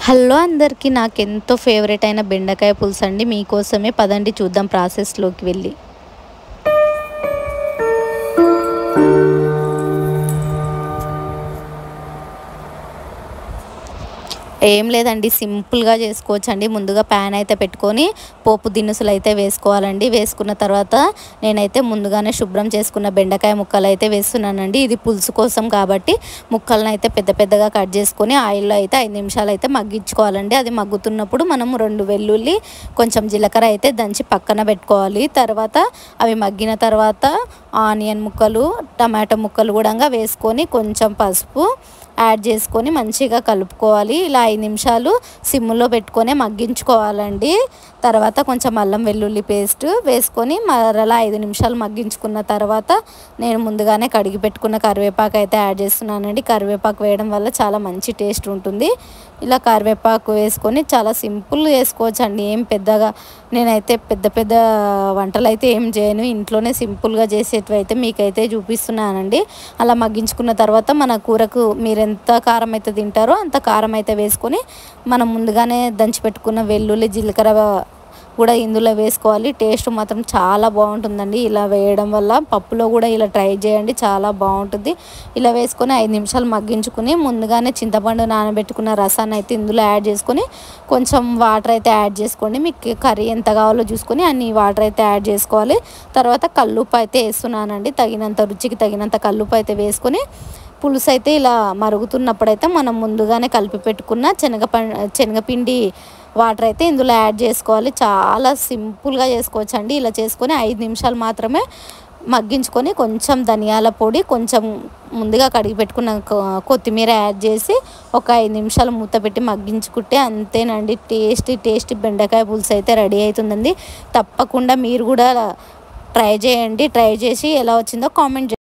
hello అందరికీ నాకు ఎంతో ఫేవరెట్ అయిన బెండకాయ పులుసు అండి మీకోసమే పదండి చూద్దాం ప్రాసెస్లోకి వెళ్ళి ఏం లేదండి సింపుల్గా చేసుకోవచ్చు అండి ముందుగా ప్యాన్ అయితే పెట్టుకొని పోపు దినుసులు అయితే వేసుకోవాలండి వేసుకున్న తర్వాత నేనైతే ముందుగానే శుభ్రం చేసుకున్న బెండకాయ ముక్కలు అయితే వేస్తున్నానండి ఇది పులుసు కోసం కాబట్టి ముక్కలను అయితే పెద్ద పెద్దగా కట్ చేసుకొని ఆయిల్లో అయితే ఐదు నిమిషాలు అయితే మగ్గించుకోవాలండి అది మగ్గుతున్నప్పుడు మనం రెండు వెల్లుల్లి కొంచెం జీలకర్ర అయితే దంచి పక్కన పెట్టుకోవాలి తర్వాత అవి మగ్గిన తర్వాత ఆనియన్ ముక్కలు టమాటో ముక్కలు కూడా వేసుకొని కొంచెం పసుపు యాడ్ చేసుకొని మంచిగా కలుపుకోవాలి ఇలా ఐదు నిమిషాలు సిమ్లో పెట్టుకొని మగ్గించుకోవాలండి తర్వాత కొంచెం అల్లం వెల్లుల్లి పేస్ట్ వేసుకొని మరలా ఐదు నిమిషాలు మగ్గించుకున్న తర్వాత నేను ముందుగానే కడిగి పెట్టుకున్న కరివేపాకు అయితే యాడ్ చేస్తున్నానండి కరివేపాకు వేయడం వల్ల చాలా మంచి టేస్ట్ ఉంటుంది ఇలా కరివేపాకు వేసుకొని చాలా సింపుల్ చేసుకోవచ్చు అండి ఏం పెద్దగా నేనైతే పెద్ద పెద్ద వంటలు అయితే ఏం చేయను ఇంట్లోనే సింపుల్గా చేసేటివి అయితే మీకైతే చూపిస్తున్నానండి అలా మగ్గించుకున్న తర్వాత మన కూరకు మీరు ఎంత కారం అయితే తింటారో అంత కారం అయితే వేసుకొని మనం ముందుగానే దంచి పెట్టుకున్న వెల్లుల్లి జీలకర్ర కూడా ఇందులో వేసుకోవాలి టేస్ట్ మాత్రం చాలా బాగుంటుందండి ఇలా వేయడం వల్ల పప్పులో కూడా ఇలా ట్రై చేయండి చాలా బాగుంటుంది ఇలా వేసుకొని ఐదు నిమిషాలు మగ్గించుకుని ముందుగానే చింతపండు నానబెట్టుకున్న రసాన్ని అయితే ఇందులో యాడ్ చేసుకొని కొంచెం వాటర్ అయితే యాడ్ చేసుకోండి మీకు కర్రీ ఎంత కావాలో చూసుకొని అన్ని వాటర్ అయితే యాడ్ చేసుకోవాలి తర్వాత కల్లుప్పు అయితే వేస్తున్నానండి తగినంత రుచికి తగినంత కల్లుప్పు అయితే వేసుకొని పులుసు అయితే ఇలా మరుగుతున్నప్పుడైతే మనం ముందుగానే కలిపి పెట్టుకున్న శనగ శనగపిండి వాటర్ అయితే ఇందులో యాడ్ చేసుకోవాలి చాలా సింపుల్గా చేసుకోవచ్చు అండి ఇలా చేసుకొని ఐదు నిమిషాలు మాత్రమే మగ్గించుకొని కొంచెం ధనియాల పొడి కొంచెం ముందుగా కడిగి పెట్టుకున్న కొత్తిమీర యాడ్ చేసి ఒక ఐదు నిమిషాలు మూత పెట్టి మగ్గించుకుంటే అంతేనండి టేస్టీ టేస్టీ బెండకాయ పులుసు అయితే రెడీ అవుతుందండి తప్పకుండా మీరు కూడా ట్రై చేయండి ట్రై చేసి ఎలా వచ్చిందో కామెంట్